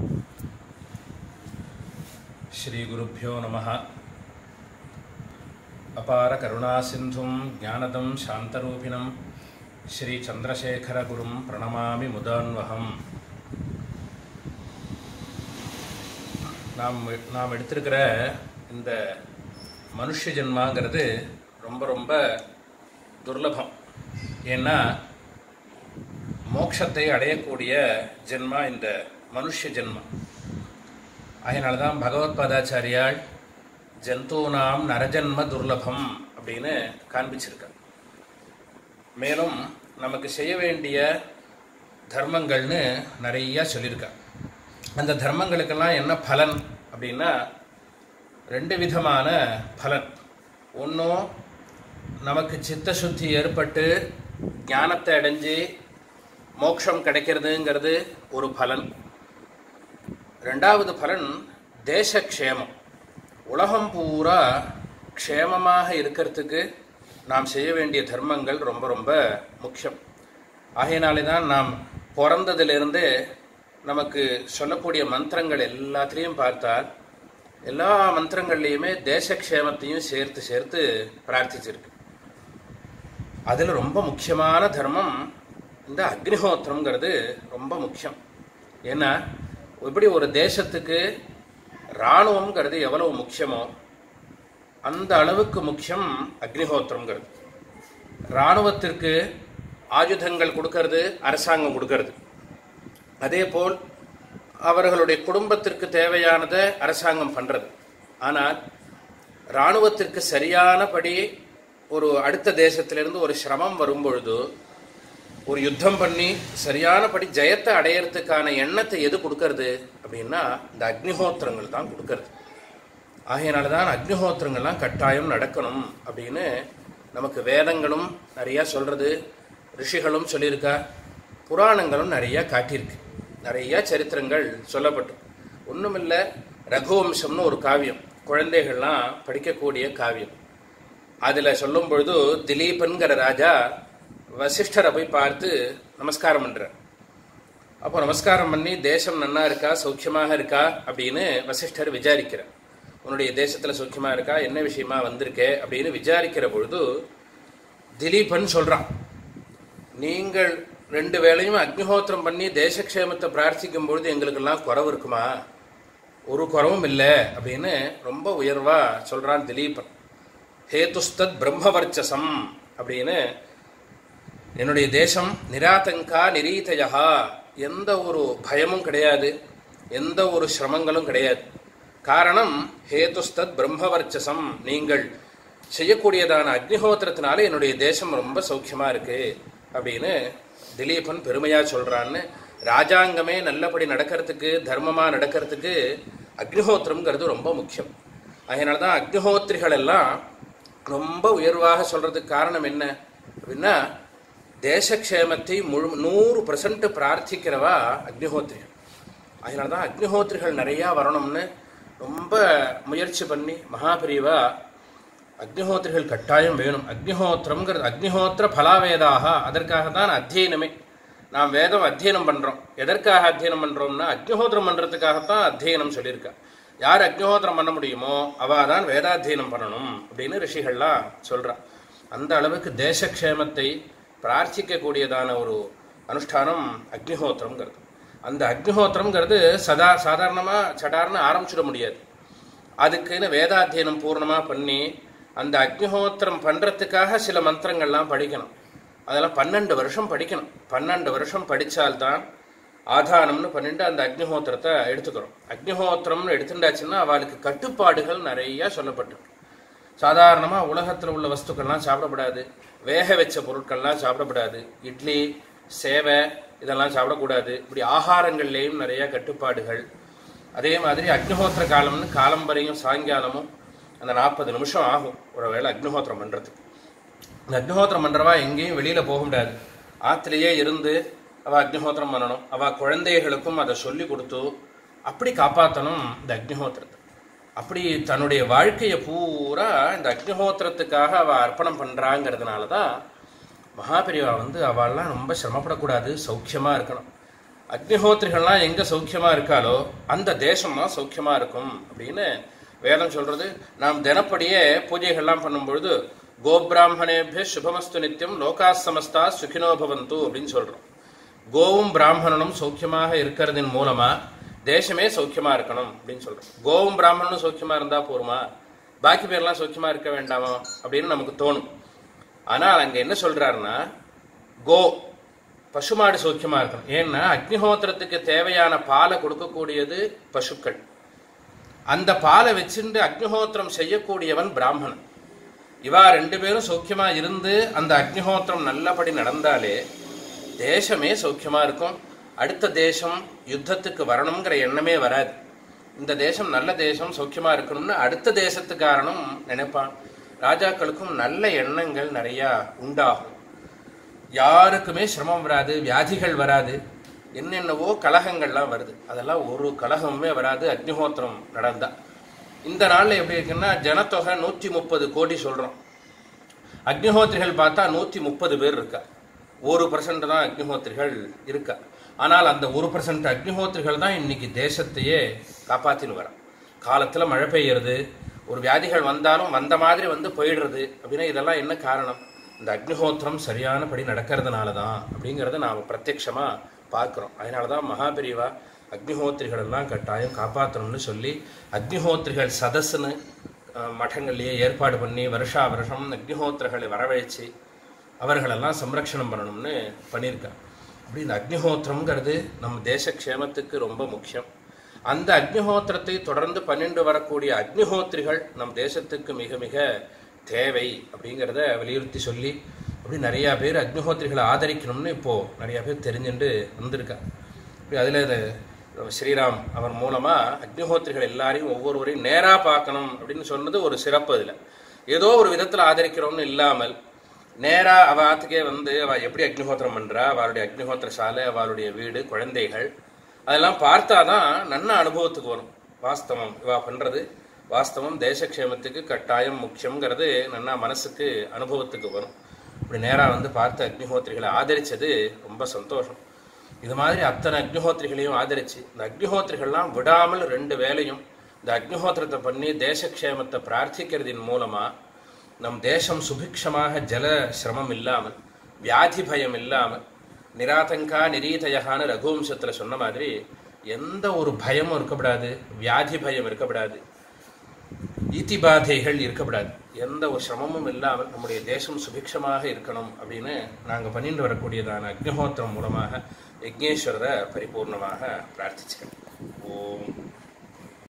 श्रीगुरुभ्यो नमः अपारकरुणासिन्धुं ज्ञानदं शान्तरूपिणं श्रीचन्द्रशेखरगुरुं प्रणमामि मुदान्वहम् நாம் நாம் எடுத்திருக்கிற இந்த மனுஷ ஜென்மாங்கிறது ரொம்ப ரொம்ப துர்லபம் ஏன்னா மோட்சத்தை அடையக்கூடிய ஜென்மா இந்த மனுஷ ஜென்மம் அதனால தான் பகவத்பாதாச்சாரியால் ஜந்தூனாம் நரஜன்ம துர்லபம் அப்படின்னு காண்பிச்சிருக்கார் மேலும் நமக்கு செய்ய வேண்டிய தர்மங்கள்னு நிறைய சொல்லியிருக்கார் அந்த தர்மங்களுக்கெல்லாம் என்ன பலன் அப்படின்னா ரெண்டு விதமான பலன் ஒன்றும் நமக்கு சித்த சுத்தி ஏற்பட்டு ஞானத்தை அடைஞ்சு மோட்சம் கிடைக்கிறதுங்கிறது ஒரு பலன் ரெண்டாவது பலன் தேசக்ஷேமம் உலகம் பூரா க்ஷேமமாக இருக்கிறதுக்கு நாம் செய்ய வேண்டிய தர்மங்கள் ரொம்ப ரொம்ப முக்கியம் ஆகையினாலே தான் நாம் பிறந்ததிலிருந்து நமக்கு சொல்லக்கூடிய மந்திரங்கள் எல்லாத்திலையும் பார்த்தால் எல்லா மந்திரங்கள்லையுமே தேசக்ஷேமத்தையும் சேர்த்து சேர்த்து பிரார்த்திச்சிருக்கு அதில் ரொம்ப முக்கியமான தர்மம் இந்த அக்னிஹோத்திரங்கிறது ரொம்ப முக்கியம் ஏன்னா எப்படி ஒரு தேசத்துக்கு இராணுவங்கிறது எவ்வளவு முக்கியமோ அந்த அளவுக்கு முக்கியம் அக்னிஹோத்திரங்கிறது இராணுவத்திற்கு ஆயுதங்கள் கொடுக்கறது அரசாங்கம் கொடுக்கறது அதே போல் அவர்களுடைய குடும்பத்திற்கு தேவையானதை அரசாங்கம் பண்ணுறது ஆனால் இராணுவத்திற்கு சரியானபடி ஒரு அடுத்த தேசத்திலிருந்து ஒரு சிரமம் வரும்பொழுது ஒரு யுத்தம் பண்ணி சரியானபடி ஜெயத்தை அடையிறதுக்கான எண்ணத்தை எது கொடுக்கறது அப்படின்னா இந்த அக்னிஹோத்திரங்கள் தான் கொடுக்கறது ஆகையினால தான் அக்னிஹோத்திரங்கள்லாம் கட்டாயம் நடக்கணும் அப்படின்னு நமக்கு வேதங்களும் நிறையா சொல்கிறது ரிஷிகளும் சொல்லியிருக்கா புராணங்களும் நிறையா காட்டியிருக்கு நிறைய சரித்திரங்கள் சொல்லப்பட்டு ஒன்றுமில்லை ரகுவம்சம்னு ஒரு காவியம் குழந்தைகள்லாம் படிக்கக்கூடிய காவியம் அதில் சொல்லும் பொழுது திலீபன்கிற ராஜா வசிஷ்டரை போய் பார்த்து நமஸ்காரம் பண்ணுறார் அப்போ நமஸ்காரம் பண்ணி தேசம் நன்னா இருக்கா சௌக்கியமாக இருக்கா அப்படின்னு வசிஷ்டர் விசாரிக்கிறார் உன்னுடைய தேசத்தில் சௌக்கியமாக இருக்கா என்ன விஷயமா வந்திருக்கே அப்படின்னு விசாரிக்கிற பொழுது திலீபன் சொல்கிறான் நீங்கள் ரெண்டு வேளையும் அக்னிஹோத்திரம் பண்ணி தேசக்ஷேமத்தை பிரார்த்திக்கும் பொழுது எங்களுக்கெல்லாம் குறவு இருக்குமா ஒரு குறவும் இல்லை அப்படின்னு ரொம்ப உயர்வா சொல்றான் திலீபன் ஹேதுஸ்தத் பிரம்மவர்ச்சசம் அப்படின்னு என்னுடைய தேசம் நிராதங்கா நிரீதையா எந்த ஒரு பயமும் கிடையாது எந்த ஒரு சிரமங்களும் கிடையாது காரணம் ஹேதுஸ்தத் பிரம்மவர்ச்சசம் நீங்கள் செய்யக்கூடியதான அக்னிஹோத்திரத்தினால என்னுடைய தேசம் ரொம்ப சௌக்கியமா இருக்கு அப்படின்னு திலீபன் பெருமையா சொல்றான்னு ராஜாங்கமே நல்லபடி நடக்கிறதுக்கு தர்மமா நடக்கிறதுக்கு அக்னிஹோத்திரம்ங்கிறது ரொம்ப முக்கியம் அதனால தான் அக்னிஹோத்திரிகள் எல்லாம் ரொம்ப உயர்வாக சொல்றதுக்கு காரணம் என்ன அப்படின்னா தேசக்ஷேமத்தை முழு நூறு பர்சன்ட் பிரார்த்திக்கிறவா அக்னிஹோத்திரிகள் அதனால தான் அக்னிஹோத்திரிகள் நிறையா வரணும்னு ரொம்ப முயற்சி பண்ணி மகாபிரிவா அக்னிஹோத்திரிகள் கட்டாயம் வேணும் அக்னிஹோத்திரம்ங்கிறது அக்னிஹோத்திர பலாவேதாக அதற்காக தான் அத்தியனமே நாம் வேதம் அத்தியனம் பண்ணுறோம் எதற்காக அத்தியனம் பண்ணுறோம்னா அக்னிஹோத்திரம் பண்ணுறதுக்காகத்தான் அத்தியனம் சொல்லியிருக்கா யார் அக்னிஹோத்திரம் பண்ண முடியுமோ அவள் தான் வேதாத்தியனம் பண்ணணும் அப்படின்னு ரிஷிகள்லாம் சொல்கிறா அந்த அளவுக்கு தேசக்ஷேமத்தை பிரார்த்திக்கக்கூடியதான ஒரு அனுஷ்டானம் அக்னிஹோத்திரம்ங்கிறது அந்த அக்னிஹோத்திரம்ங்கிறது சதா சாதாரணமாக சடார்னு ஆரம்பிச்சிட முடியாது அதுக்குன்னு வேதாத்தியனம் பூர்ணமாக பண்ணி அந்த அக்னிஹோத்திரம் பண்ணுறதுக்காக சில மந்திரங்கள்லாம் படிக்கணும் அதெல்லாம் பன்னெண்டு வருஷம் படிக்கணும் பன்னெண்டு வருஷம் படித்தால்தான் ஆதானம்னு பண்ணிட்டு அந்த அக்னிஹோத்திரத்தை எடுத்துக்கிறோம் அக்னிஹோத்திரம்னு எடுத்துட்டாச்சுன்னா அவளுக்கு கட்டுப்பாடுகள் நிறைய சொல்லப்பட்டிருக்கு சாதாரணமாக உலகத்தில் உள்ள வஸ்துக்கள்லாம் சாப்பிடக்கூடாது வேக வச்ச பொருட்கள்லாம் சாப்பிடக்கூடாது இட்லி சேவை இதெல்லாம் சாப்பிடக்கூடாது இப்படி ஆகாரங்கள்லேயும் நிறைய கட்டுப்பாடுகள் அதே மாதிரி அக்னிஹோத்திர காலம்னு காலம் வரையும் சாயங்காலமும் அந்த நாற்பது நிமிஷம் ஆகும் ஒரு வேளை அக்னிஹோத்திரம் பண்ணுறதுக்கு இந்த அக்னிஹோத்திரம் பண்ணுறவா எங்கேயும் வெளியில் போக முடியாது ஆற்றுலேயே இருந்து அவள் அக்னிஹோத்திரம் பண்ணணும் அவள் குழந்தைகளுக்கும் அதை சொல்லி கொடுத்து அப்படி காப்பாற்றணும் இந்த அக்னிஹோத்திரத்தை அப்படி தன்னுடைய வாழ்க்கையை பூரா இந்த அக்னிஹோத்திரத்துக்காக அவள் அர்ப்பணம் பண்ணுறாங்கிறதுனால தான் மகாபெரிவா வந்து அவள்லாம் ரொம்ப சிரமப்படக்கூடாது சௌக்கியமாக இருக்கணும் அக்னிஹோத்திரிகள்லாம் எங்க சௌக்கியமா இருக்காலோ அந்த தேசம் தான் சௌக்கியமா இருக்கும் அப்படின்னு வேதம் சொல்றது நாம் தினப்படியே பூஜைகள்லாம் பண்ணும்பொழுது கோபிராமணேபிய சுபமஸ்து நித்தியம் லோகா சமஸ்தா சுகினோ பவந்து அப்படின்னு சொல்றோம் கோவும் பிராமணனும் சௌக்கியமாக இருக்கிறதின் மூலமா தேசமே சௌக்கியமா இருக்கணும் அப்படின்னு சொல்றோம் கோவும் பிராமணனும் சௌக்கியமா இருந்தா போருமா பாக்கி பேர்லாம் சௌக்கியமா இருக்க வேண்டாமா அப்படின்னு நமக்கு தோணும் ஆனால் அங்க என்ன சொல்றாருன்னா கோ பசுமாடு சௌக்கியமா இருக்கணும் ஏன்னா அக்னிஹோத்திரத்துக்கு தேவையான பாலை கொடுக்கக்கூடியது பசுக்கள் அந்த பாலை வச்சுட்டு அக்னிஹோத்திரம் செய்யக்கூடியவன் பிராமணன் இவா ரெண்டு பேரும் சௌக்கியமா இருந்து அந்த அக்னிஹோத்திரம் நல்லபடி நடந்தாலே தேசமே சௌக்கியமா இருக்கும் அடுத்த தேசம் யுத்தத்துக்கு வரணுங்கிற எண்ணமே வராது இந்த தேசம் நல்ல தேசம் சௌக்கியமா இருக்கணும்னு அடுத்த தேசத்துக்காரனும் நினைப்பான் ராஜாக்களுக்கும் நல்ல எண்ணங்கள் நிறைய உண்டாகும் யாருக்குமே சிரமம் வராது வியாதிகள் வராது என்னென்னவோ கலகங்கள்லாம் வருது அதெல்லாம் ஒரு கலகமுமே வராது அக்னிஹோத்திரம் நடந்தா இந்த நாள்ல எப்படி இருக்குன்னா ஜனத்தொகை நூற்றி முப்பது கோடி சொல்றோம் அக்னிஹோத்திரிகள் பார்த்தா நூற்றி முப்பது பேர் இருக்கா ஒரு பர்சன்ட் தான் அக்னிஹோத்திரிகள் இருக்கா ஆனால் அந்த ஒரு பர்சன்ட் அக்னிஹோத்திரிகள் தான் இன்னைக்கு தேசத்தையே காப்பாத்தின்னு வர காலத்துல மழை பெய்யறது ஒரு வியாதிகள் வந்தாலும் வந்த மாதிரி வந்து போயிடுறது அப்படின்னா இதெல்லாம் என்ன காரணம் இந்த அக்னிஹோத்திரம் சரியானபடி நடக்கிறதுனால தான் அப்படிங்கிறத நாம் பிரத்யக்ஷமா பார்க்குறோம் அதனால தான் மகாபெரிவா அக்னிஹோத்திரிகள் எல்லாம் கட்டாயம் காப்பாற்றணும்னு சொல்லி அக்னிஹோத்திரிகள் சதஸ்ன்னு அஹ், மடங்கள்லயே ஏற்பாடு பண்ணி வருஷா வருஷம் அக்னிஹோத்திரர்களை வரவழைச்சு அவர்களெல்லாம் சம்ரக்ஷணம் பண்ணணும்னு பண்ணியிருக்காங்க அப்படி இந்த அக்னிஹோத்திரம்ங்கிறது நம்ம தேச க்ஷேமத்துக்கு ரொம்ப முக்கியம் அந்த அக்னிஹோத்திரத்தை தொடர்ந்து பன்னெண்டு வரக்கூடிய அக்னிஹோத்திரிகள் நம் தேசத்துக்கு மிக மிக தேவை அப்படிங்கிறத வலியுறுத்தி சொல்லி அப்படி நிறையா பேர் அக்னிஹோத்திரிகளை ஆதரிக்கணும்னு இப்போ நிறையா பேர் தெரிஞ்சுட்டு வந்திருக்காங்க இப்படி அதில் இது ஸ்ரீராம் அவர் மூலமா அக்னிஹோத்திரிகள் எல்லாரையும் ஒவ்வொருவரையும் நேரா பார்க்கணும் அப்படின்னு சொன்னது ஒரு சிறப்பு அதில் ஏதோ ஒரு விதத்தில் ஆதரிக்கிறோம்னு இல்லாமல் நேரா அவ ஆத்துக்கே வந்து அவ எப்படி அக்னிஹோத்திரம் பண்றா அவளுடைய அக்னிஹோத்திர சாலை அவளுடைய வீடு குழந்தைகள் அதெல்லாம் பார்த்தாதான் நல்ல அனுபவத்துக்கு வரும் வாஸ்தவம் இவா பண்றது வாஸ்தவம் தேசக்ஷேமத்துக்கு கட்டாயம் முக்கியங்கிறது நன்னா மனசுக்கு அனுபவத்துக்கு வரும் இப்படி நேரா வந்து பார்த்து அக்னிஹோத்திரிகளை ஆதரிச்சது ரொம்ப சந்தோஷம் இது மாதிரி அத்தனை அக்னிஹோத்திரிகளையும் ஆதரிச்சு இந்த அக்னிஹோத்திரிகள்லாம் விடாமல் ரெண்டு வேலையும் இந்த அக்னிஹோத்திரத்தை பண்ணி தேசக்ஷேமத்தை பிரார்த்திக்கிறதின் மூலமா நம் தேசம் சுபிக்ஷமாக ஜல சிரமம் இல்லாமல் வியாதி பயம் இல்லாமல் நிராதங்கா நிரீதயகான்னு ரகுவம்சத்தில் சொன்ன மாதிரி எந்த ஒரு பயமும் இருக்கக்கூடாது வியாதி பயம் இருக்கக்கூடாது ஈத்திபாதைகள் இருக்கக்கூடாது எந்த ஒரு சிரமமும் இல்லாமல் நம்முடைய தேசம் சுபிக்ஷமாக இருக்கணும் அப்படின்னு நாங்கள் பண்ணிட்டு வரக்கூடியதான அக்னிஹோத்திரம் மூலமாக யக்னேஸ்வரரை பரிபூர்ணமாக பிரார்த்திச்சுக்கிறோம்